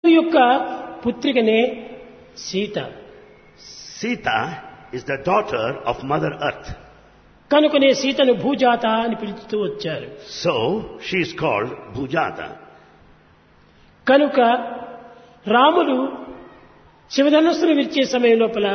యొక్క పుత్రికనే Sita Sita is the daughter of Mother Earth. కనుకనే సీతను భూజాత అని పిలుస్తూ వచ్చారు So she is called Bhujata. కనుక రాముడు శివధనుస్సును విరిచే సమయం లోపల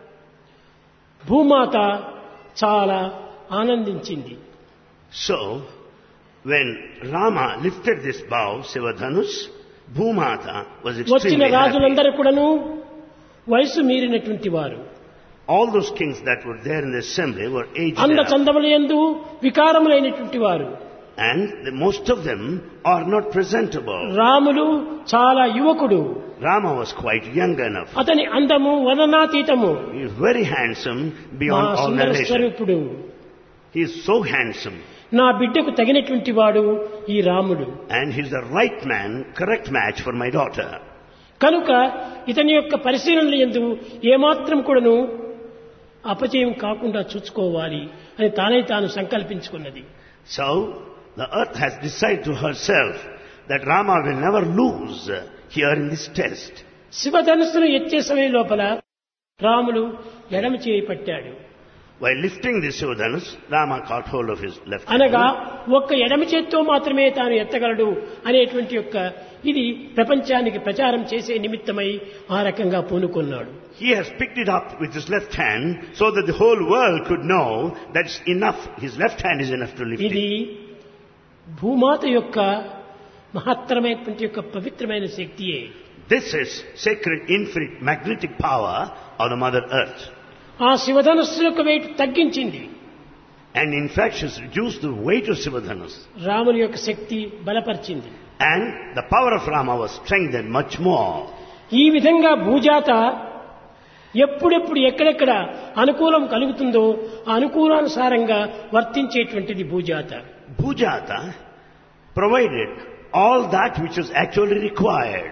భూమాత చాలా ఆనందించింది So when Rama lifted this bow, Sivadhanus, Bhumata was వచ్చిన extremely happy. రాజులందరూ కూడాను వయసు మీరినటువంటి వారు All those kings that were there in the assembly were aged అంద up. చందముల యందు వికారములైనటువంటి వారు and the, most of them are not presentable. Ramulu చాలా యువకుడు Rama was quite young enough. అతని అందము వదనాతీతము He is very handsome మా beyond all సుందర narration. స్వరూపుడు He is so handsome నా బిడ్డకు తగినటువంటి వాడు ఈ రాముడు and he is the right man, correct match for my daughter. కనుక ఇతని యొక్క పరిశీలనలు ఎందు ఏమాత్రం కూడాను అపజయం కాకుండా చూసుకోవాలి అని తానే తాను సంకల్పించుకున్నది So the earth has decided to herself that Rama will never lose here in this test. శివధనుస్సును ఎత్తే సమయం లోపల రాములు ఎడమ చేయి పట్టాడు While lifting the Sivadhanus, Rama caught hold of his left అనగా hand. ఒక్క ఎడమ చేత్తో మాత్రమే తాను ఎత్తగలడు అనేటువంటి యొక్క ఇది ప్రపంచానికి ప్రచారం చేసే నిమిత్తమై ఆ రకంగా పూనుకున్నాడు He has picked it up with his left hand so that the whole world could know that it's enough, his left hand is enough to lift ఇది it. భూమాత యొక్క మహత్తరమైనటువంటి యొక్క పవిత్రమైన శక్తియే This is sacred, infinite, magnetic power of the Mother Earth. ఆ శివధనుస్సు యొక్క wait తగ్గించింది And in fact, she's reduced the weight of Sivadhanus. రాముని యొక్క శక్తి బలపరిచింది And the power of Rama was strengthened much more. ఈ విధంగా భూజాత ఎప్పుడెప్పుడు ఎక్కడెక్కడ అనుకూలం కలుగుతుందో ఆ అనుకూలానుసారంగా వర్తించేటువంటిది భూజాత Bhujata provided all that which was actually required.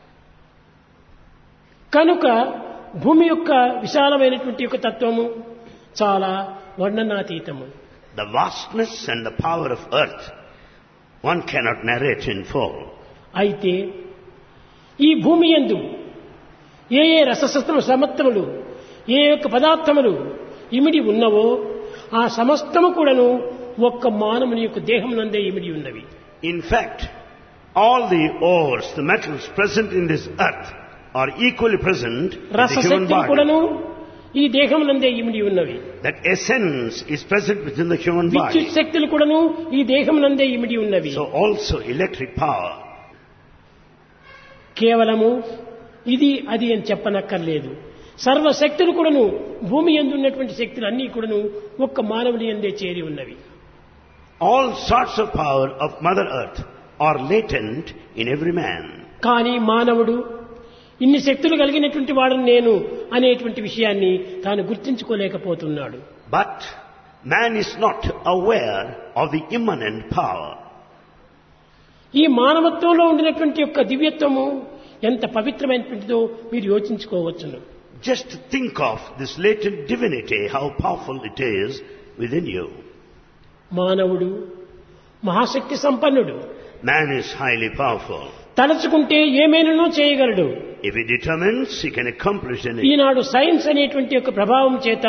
కనుక భూమి యొక్క విశాలమైనటువంటి యొక్క తత్వము చాలా వర్ణనాతీతము The vastness and the power of earth, one cannot narrate in full. అయితే ఈ భూమి యందు ఏ ఏ రససత్వ సమత్వములు ఏ యొక్క పదార్థములు ఇమిడి ఉన్నవో ఆ సమస్తము కూడాను ఒక్క మానవుని యొక్క దేహం నందే ఇమిడి ఉన్నవి In fact, all the ores, the metals present in this earth are equally present in the human రసశక్తులు body. కూడాను ఈ దేహం నందే ఇమిడి ఉన్నవి That essence is present within the human విద్యుత్ body. శక్తులు కూడాను ఈ దేహం నందే ఇమిడి ఉన్నవి So also electric power. కేవలము ఇది అది అని చెప్పనక్కర్లేదు సర్వశక్తులు కూడాను భూమి ఎందు ఉన్నటువంటి శక్తులు అన్నీ కూడాను ఒక్క మానవుని ఎందే చేరి ఉన్నవి All sorts of power of Mother Earth are latent in every man. కానీ మానవుడు ఇన్ని శక్తులు కలిగినటువంటి వాడు నేను అనేటువంటి విషయాన్ని తాను గుర్తించుకోలేకపోతున్నాడు But man is not aware of the immanent power. ఈ మానవత్వంలో ఉండినటువంటి యొక్క దివ్యత్వము ఎంత పవిత్రమైనటువంటిదో మీరు యోచించుకోవచ్చును Just think of this latent divinity, how powerful it is within you. మానవుడు మహాశక్తి సంపన్నుడు Man is highly powerful. తలచుకుంటే ఏమైనానో చేయగలడు If he determines, he can accomplish anything. ఈనాడు సైన్స్ అనేటువంటి యొక్క ప్రభావం చేత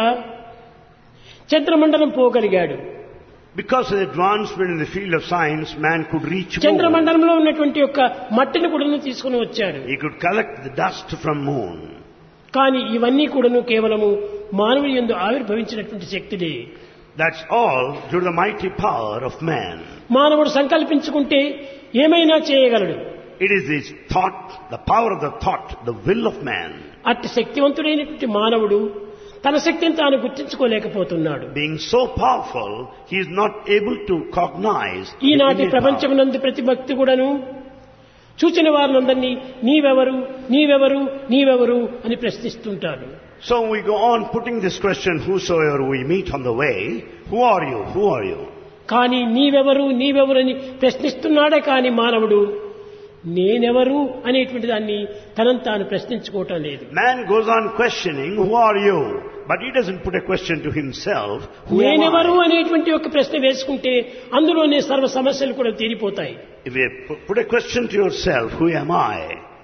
చంద్రమండలం పోగలిగాడు Because of the advancement in the field of science, man could reach moon. చంద్రమండలంలో ఉన్నటువంటి యొక్క మట్టిని కూడా తీసుకుని వచ్చాడు He could collect the dust from moon. కానీ ఇవన్నీ కూడాను కేవలము మానవుని ఎందు ఆవిర్భవించినటువంటి శక్తులే That's all due to the mighty power of man. మానవుడు సంకల్పించుకుంటే ఏమైనా చేయగలడు It is this thought, the power of the thought, the will of man. అట్టి శక్తివంతుడైనటువంటి మానవుడు తన శక్తిని తాను గుర్తించుకోలేకపోతున్నాడు Being so powerful, he is not able to cognize the ఈనాటి innate power. ప్రపంచమునందు ప్రతి భక్తి కూడాను చూచిన వారినందరినీ నీవెవరు నీవెవరు నీవెవరు అని ప్రశ్నిస్తుంటారు So we go on putting this question, whosoever we meet on the way, who are you, who are you? కానీ నీవెవరు నీవెవరు అని ప్రశ్నిస్తున్నాడే కానీ మానవుడు నేనెవరు అనేటువంటి దాన్ని తనను తాను ప్రశ్నించుకోవటం లేదు Man goes on questioning, who are you? But he doesn't put a question to himself, who am నేనెవరు I? అనేటువంటి ఒక ప్రశ్న వేసుకుంటే అందులోనే సర్వ సమస్యలు కూడా తీరిపోతాయి If you pu- put a question to yourself, who am I?